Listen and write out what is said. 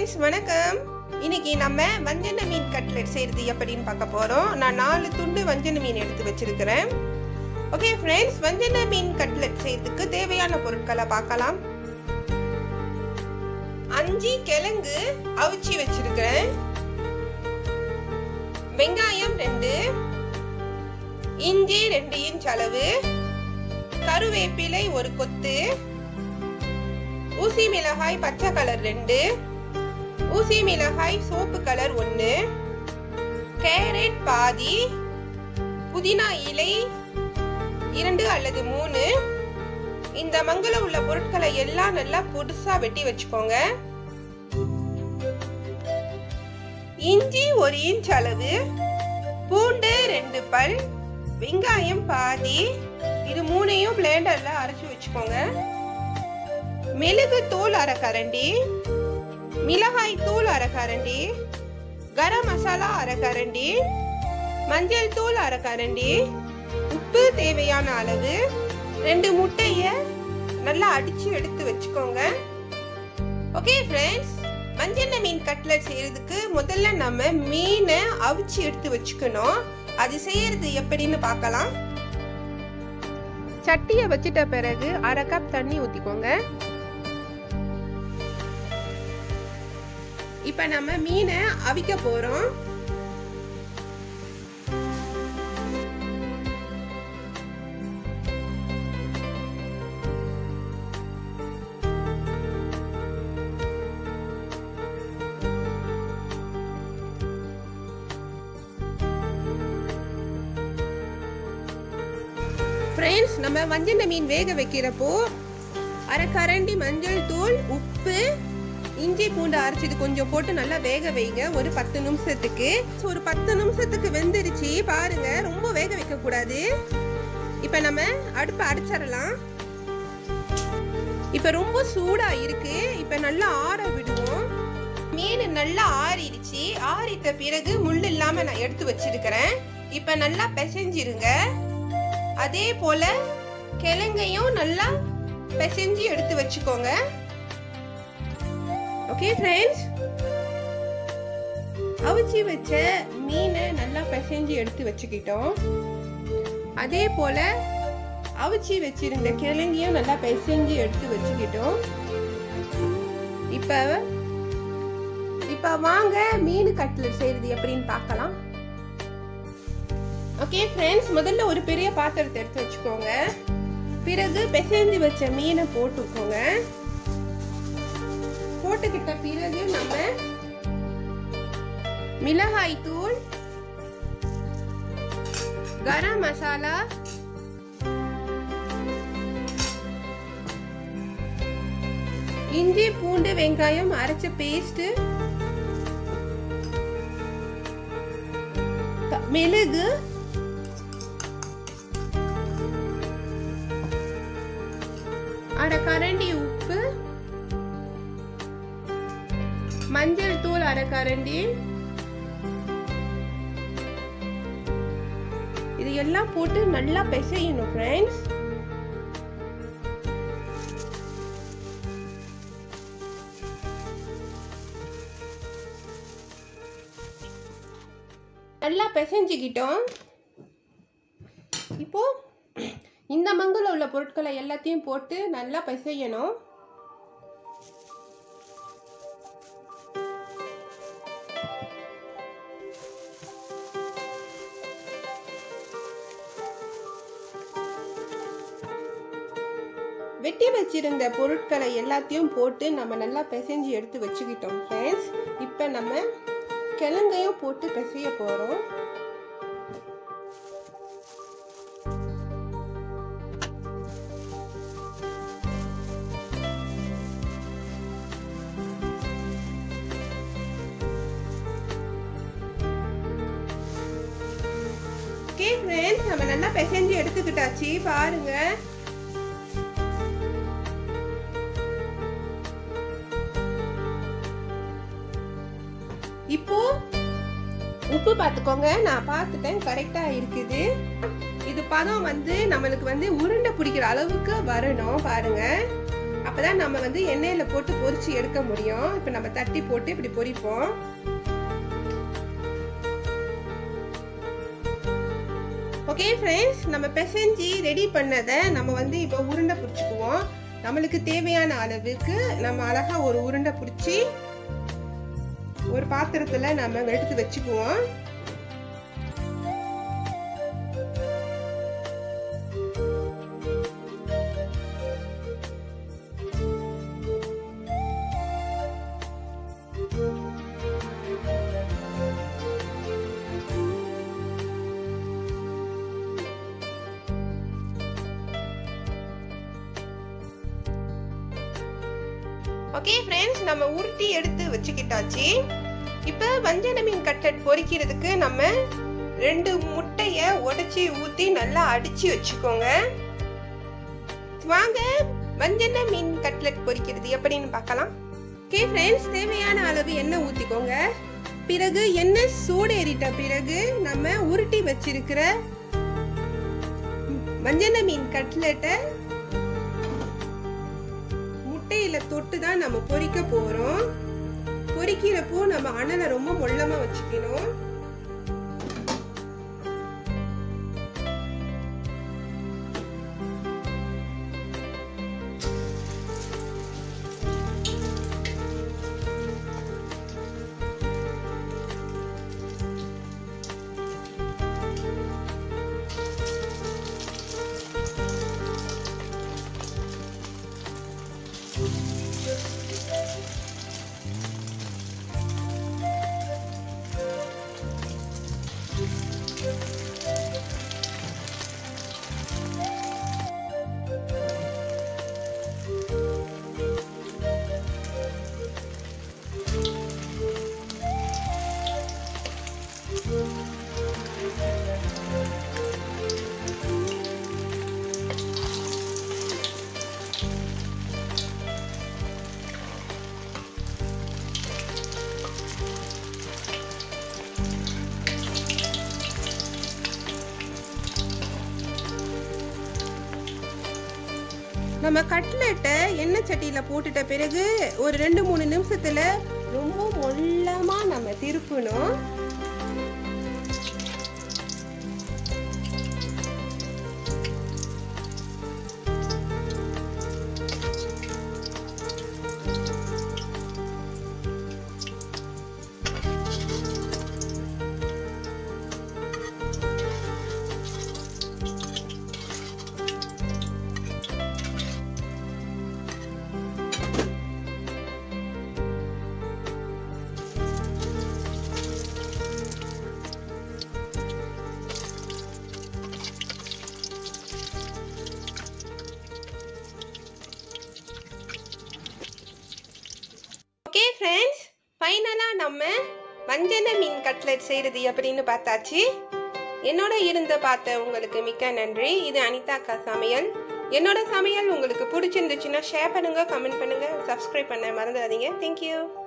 friends வணக்கம் இன்னைக்கு நம்ம வஞ்சன மீன் கட்லெட் செய்யறது எப்படின்னு பார்க்க போறோம் நான் நாலு துண்டு வஞ்சன மீன் எடுத்து வச்சிருக்கிறேன் ஓகே ஃப்ரெண்ட்ஸ் வஞ்சன மீன் கட்லெட் செய்யறதுக்கு தேவையான பொருட்களை பார்க்கலாம் அஞ்சு கிழங்கு அவிச்சு வச்சிருக்கிறேன் வெங்காயம் ரெண்டு இஞ்சி ரெண்டு இன்ச் அளவு கருவேப்பிலை ஒரு கொத்து ஊசி மிளகாய் பச்சை கலர் ரெண்டு ஊசி மிளகாய் சோப்பு கலர் ஒன்று கேரட் பாதி புதினா இலை இரண்டு அல்லது மூணு இந்த மங்கள உள்ள பொருட்களை எல்லாம் நல்லா பொடுசா வெட்டி வச்சுக்கோங்க இஞ்சி ஒரு இன்ச் அளவு பூண்டு ரெண்டு பல் வெங்காயம் பாதி இது மூணையும் பிளேண்டர்ல அரைச்சு வச்சுக்கோங்க மிளகு தூள் அரை கரண்டி மிளகாய் தூள் அரை கரண்டி கரம் மசாலா அரை கரண்டி மஞ்சள் தூள் அரை கரண்டி உப்பு தேவையான அளவு ரெண்டு முட்டைய நல்லா அடிச்சு எடுத்து வச்சுக்கோங்க ஓகே ஃப்ரெண்ட்ஸ் மஞ்சள் மீன் கட்லட் செய்யறதுக்கு முதல்ல நம்ம மீனை அவிச்சு எடுத்து வச்சுக்கணும் அது செய்யறது எப்படின்னு பார்க்கலாம் சட்டியை வச்சிட்ட பிறகு அரை கப் தண்ணி ஊத்திக்கோங்க இப்ப நம்ம மீனை அவிக்க போறோம் ஃப்ரெண்ட்ஸ் நம்ம மஞ்சள் மீன் வேக வைக்கிறப்போ அரை கரண்டி மஞ்சள் தூள் உப்பு இஞ்சி பூண்டு அரைச்சது கொஞ்சம் போட்டு நல்லா வேக வைங்க ஒரு பத்து நிமிஷத்துக்கு ஒரு பத்து நிமிஷத்துக்கு வெந்துருச்சு பாருங்க ரொம்ப வேக வைக்க கூடாது இப்ப நம்ம அடுப்பை அடைச்சிடலாம் இப்ப ரொம்ப சூடா இருக்கு இப்ப நல்லா ஆற விடுவோம் மீன் நல்லா ஆறிடுச்சு ஆறிட்ட பிறகு முள் இல்லாம நான் எடுத்து வச்சிருக்கிறேன் இப்ப நல்லா பிசைஞ்சிருங்க அதே போல கிழங்கையும் நல்லா பிசைஞ்சு எடுத்து வச்சுக்கோங்க ஓகே ஃப்ரெண்ட்ஸ் அவிச்சு வச்ச மீனை நல்லா பிசைஞ்சு எடுத்து வச்சுக்கிட்டோம் அதே போல அவிச்சு வச்சிருந்த கிழங்கையும் நல்லா பிசைஞ்சு எடுத்து வச்சுக்கிட்டோம் இப்ப இப்ப வாங்க மீன் கட்லட் செய்யறது எப்படின்னு பார்க்கலாம் ஓகே ஃப்ரெண்ட்ஸ் முதல்ல ஒரு பெரிய பாத்திரத்தை எடுத்து வச்சுக்கோங்க பிறகு பிசைஞ்சு வச்ச மீனை போட்டுக்கோங்க போட்டுக்கிட்ட பிறகு நம்ம மிளகாய் தூள் கரம் மசாலா இஞ்சி பூண்டு வெங்காயம் அரைச்ச பேஸ்ட் மிளகு அரை கரண்டி உப்பு மஞ்சள் தூள் அரை கரண்டி இது எல்லாம் போட்டு நல்லா பிசையணும் ஃப்ரெண்ட்ஸ் நல்லா பிசைஞ்சுக்கிட்டோம் இப்போ இந்த மங்கில் உள்ள பொருட்களை எல்லாத்தையும் போட்டு நல்லா பிசையணும் வெட்டி வச்சிருந்த பொருட்களை எல்லாத்தையும் போட்டு நம்ம நல்லா பிசைஞ்சு எடுத்து வச்சுக்கிட்டோம் ஃப்ரெண்ட்ஸ் இப்போ நம்ம கிழங்கையும் போட்டு பிசைய போகிறோம் ஓகே ஃப்ரெண்ட்ஸ் நம்ம நல்லா பிசைஞ்சு எடுத்துக்கிட்டாச்சு பாருங்க இப்போ உப்பு பார்த்துக்கோங்க நான் பார்த்துட்டேன் கரெக்டா இருக்குது இது பதம் வந்து நம்மளுக்கு வந்து உருண்டை பிடிக்கிற அளவுக்கு வரணும் பாருங்க அப்பதான் நம்ம வந்து எண்ணெயில போட்டு பொரிச்சு எடுக்க முடியும் இப்ப நம்ம தட்டி போட்டு இப்படி பொரிப்போம் ஓகே ஃப்ரெண்ட்ஸ் நம்ம பிசைஞ்சு ரெடி பண்ணதை நம்ம வந்து இப்போ உருண்டை பிடிச்சிக்குவோம் நம்மளுக்கு தேவையான அளவுக்கு நம்ம அழகா ஒரு உருண்டை பிடிச்சி ஒரு பாத்திரத்துல நம்ம எடுத்து வச்சுக்குவோம் ஓகே ஃப்ரெண்ட்ஸ் நம்ம உருட்டி எடுத்து வச்சுக்கிட்டாச்சு இப்போ வஞ்சன மீன் கட்லட் பொரிக்கிறதுக்கு நம்ம ரெண்டு முட்டைய உடைச்சி ஊத்தி நல்லா அடிச்சு வச்சுக்கோங்க வாங்க வஞ்சன மீன் கட்லட் பொரிக்கிறது எப்படின்னு பார்க்கலாம் ஓகே ஃப்ரெண்ட்ஸ் தேவையான அளவு எண்ணெய் ஊத்திக்கோங்க பிறகு எண்ணெய் சூடேறிட்ட பிறகு நம்ம உருட்டி வச்சிருக்கிற வஞ்சன மீன் கட்லெட்டை முட்டையில தொட்டு தான் நம்ம பொரிக்க போறோம் பொரிக்கிறப்போ நம்ம அனலை ரொம்ப மொள்ளமா வச்சுக்கணும் நம்ம கட்லெட்டை எண்ணெய் சட்டியில போட்டுட்ட பிறகு ஒரு ரெண்டு மூணு நிமிஷத்துல ரொம்ப மொல்லமா நம்ம திருப்பணும் ஓகே ஃப்ரெண்ட்ஸ் ஃபைனலாக நம்ம வஞ்சன மீன் கட்லெட் செய்கிறது எப்படின்னு பார்த்தாச்சு என்னோட இருந்து பார்த்த உங்களுக்கு மிக்க நன்றி இது அனிதா அக்கா சமையல் என்னோட சமையல் உங்களுக்கு பிடிச்சிருந்துச்சுன்னா ஷேர் பண்ணுங்க கமெண்ட் பண்ணுங்க சப்ஸ்கிரைப் பண்ண மறந்துடாதீங்க தேங்க்யூ